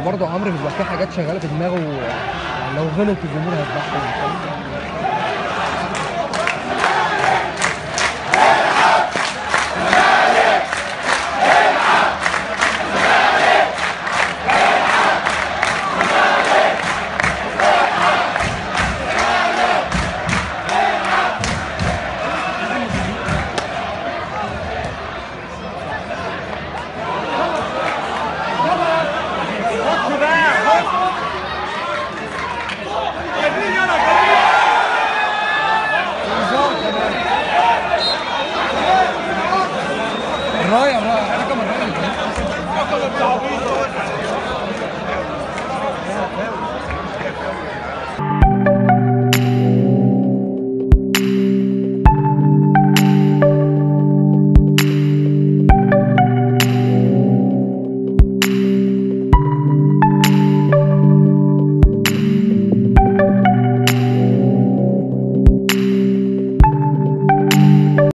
وبرضه عمرو بيبقى في حاجات شغاله في دماغه يعني لو غلط الجمهور هيذبحه الرايه الرايه حكم الرايه